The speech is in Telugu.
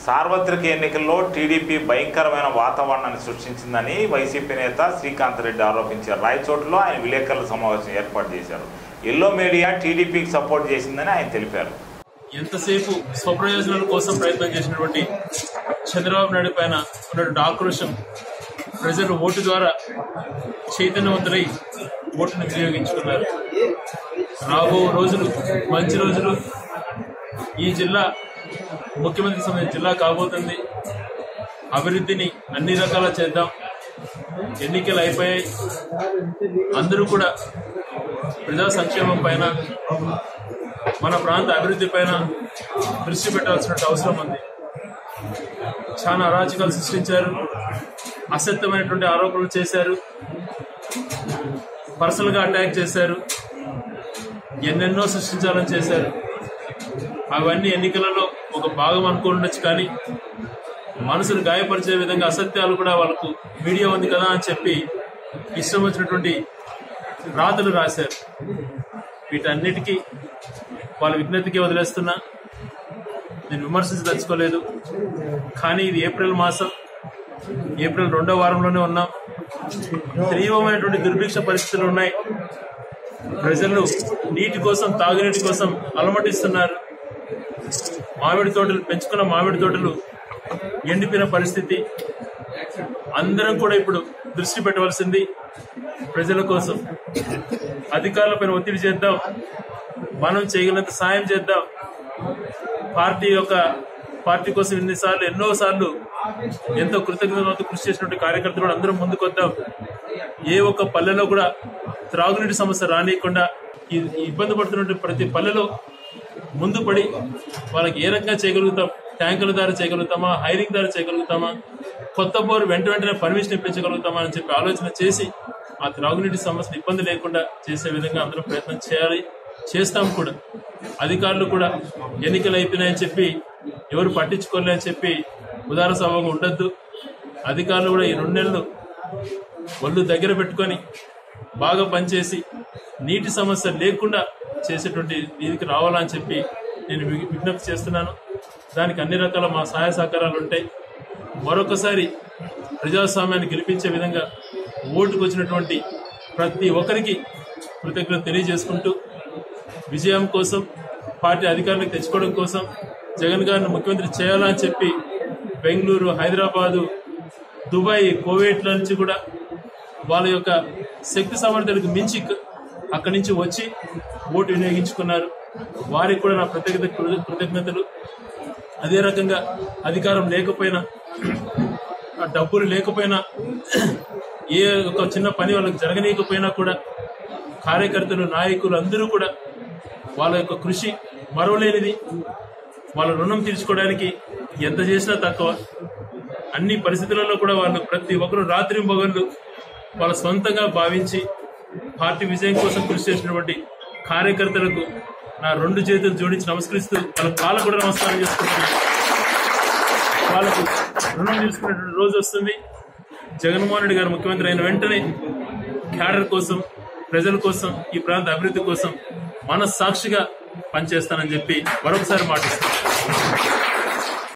సార్వత్రిక ఎన్నికల్లో టీడీపీ భయంకరమైన వాతావరణాన్ని సృష్టించిందని వైసీపీ నేత శ్రీకాంత్ రెడ్డి ఆరోపించారు రాయచోటులో ఆయన విలేకరుల సమావేశం ఏర్పాటు చేశారు ఎల్లో మీడియా టీడీపీకి సపోర్ట్ చేసిందని ఆయన తెలిపారు ఎంతసేపు స్వప్రయోజనాల కోసం ప్రయత్నం చేసినటువంటి చంద్రబాబు నాయుడు పైన ఉన్నటువంటి ఆక్రోశం ప్రజలు ఓటు ద్వారా చైతన్యవంతులై ఓటును వినియోగించుకున్నారు రాబో రోజులు మంచి రోజులు ఈ జిల్లా ముఖ్యమంత్రికి సంబంధించిన జిల్లా కాబోతుంది అభివృద్ధిని అన్ని రకాల చేద్దాం ఎన్నికలు అయిపోయాయి అందరూ కూడా ప్రజా సంక్షేమం పైన మన ప్రాంత అభివృద్ధి పైన దృష్టి పెట్టాల్సిన అవసరం ఉంది చాలా అరాచకాలు సృష్టించారు అసత్యమైనటువంటి ఆరోపణలు చేశారు పర్సనల్ గా అటాక్ చేశారు ఎన్నెన్నో సృష్టించాలని చేశారు అవన్నీ ఎన్నికలలో ఒక భాగం అనుకుండొచ్చు కానీ మనసును గాయపరిచే విధంగా అసత్యాలు కూడా వాళ్ళకు మీడియా ఉంది కదా అని చెప్పి ఇష్టం వచ్చినటువంటి రాతలు రాశారు వీటన్నిటికీ వాళ్ళ విజ్ఞతకి వదిలేస్తున్నా నేను విమర్శించదలుచుకోలేదు కానీ ఇది ఏప్రిల్ మాసం ఏప్రిల్ రెండో వారంలోనే ఉన్నాం తీవ్రమైనటువంటి దుర్భిక్ష పరిస్థితులు ఉన్నాయి ప్రజలు నీటి కోసం తాగునీటి కోసం అలమటిస్తున్నారు మామిడి తోటలు పెంచుకున్న మామిడి తోటలు ఎండిపోయిన పరిస్థితి అందరం కూడా ఇప్పుడు దృష్టి పెట్టవలసింది ప్రజల కోసం అధికారులపైన ఒత్తిడి చేద్దాం మనం చేయగలిగినంత సాయం చేద్దాం పార్టీ యొక్క పార్టీ కోసం ఎన్నిసార్లు ఎన్నో సార్లు ఎంతో కృతజ్ఞతతో కృషి చేసినటువంటి కార్యకర్తలు కూడా అందరం ముందుకొద్దాం ఏ ఒక్క పల్లెలో కూడా త్రాగునీటి సమస్య రానియకుండా ఈ ఈ ఇబ్బంది పడుతున్నటువంటి ప్రతి పల్లెలో ముందు పడి వాళ్ళకి ఏ రకంగా చేయగలుగుతాం ట్యాంకుల ద్వారా చేయగలుగుతామా హైరింగ్ ద్వారా చేయగలుగుతామా కొత్త బోర్ వెంట వెంటనే పర్మిషన్ ఇప్పించగలుగుతామా అని చెప్పి ఆలోచన చేసి ఆ త్రాగునీటి సమస్యను ఇబ్బంది లేకుండా చేసే విధంగా అందరూ ప్రయత్నం చేయాలి చేస్తాం కూడా అధికారులు కూడా ఎన్నికలు అయిపోయినాయని చెప్పి ఎవరు పట్టించుకోలే అని చెప్పి ఉదార స్వభావం ఉండొద్దు అధికారులు కూడా ఈ రెండు నెలలు ఒళ్ళు దగ్గర పెట్టుకొని బాగా పనిచేసి నీటి సమస్య లేకుండా చేసేటువంటి దీనికి రావాలని చెప్పి నేను వి- విజ్ఞప్తి చేస్తున్నాను దానికి అన్ని రకాల మా సహాయ సహకారాలు ఉంటాయి మరొకసారి ప్రజాస్వామ్యాన్ని గెలిపించే విధంగా ఓటుకు వచ్చినటువంటి ప్రతి ఒక్కరికి కృతజ్ఞత తెలియజేసుకుంటూ విజయం కోసం పార్టీ అధికారులకు తెచ్చుకోవడం కోసం జగన్ గారిని ముఖ్యమంత్రి చేయాలని చెప్పి బెంగళూరు హైదరాబాదు దుబాయ్ కోవేట్ల నుంచి కూడా వాళ్ళ యొక్క శక్తి సామర్థ్యాలకు మించి ఇక్క- అక్కడి నుంచి వచ్చి ఓటు వినియోగించుకున్నారు వారికి కూడా నా ప్రత్యేకత కృ- కృతజ్ఞతలు అదే రకంగా అధికారం లేకపోయినా ఆ డబ్బులు లేకపోయినా ఏ ఒక చిన్న పని వాళ్ళకి జరగనీయకపోయినా కూడా కార్యకర్తలు నాయకులు అందరూ కూడా వాళ్ళ యొక్క కృషి మరవలేనిది వాళ్ళ రుణం తీర్చుకోవడానికి ఎంత చేసినా తక్కువ అన్ని పరిస్థితులలో కూడా వాళ్ళు ప్రతి ఒక్కరు రాత్రి మొగళ్ళు వాళ్ళ సొంతంగా భావించి పార్టీ విజయం కోసం కృషి చేసినటువంటి కార్యకర్తలకు నా రెండు చేతులు జోడించి నమస్కరిస్తూ వాళ్ళ కాళ్ళకు కూడా నమస్కారం చేసుకుంటున్నాను వాళ్ళకు రుణం తీసుకునేటువంటి రోజు వస్తుంది జగన్మోహన్ రెడ్డి గారు ముఖ్యమంత్రి అయిన వెంటనే క్యాడర్ కోసం ప్రజల కోసం ఈ ప్రాంత అభివృద్ధి కోసం మనస్సాక్షిగా పనిచేస్తానని చెప్పి మరొకసారి మాటిస్తాను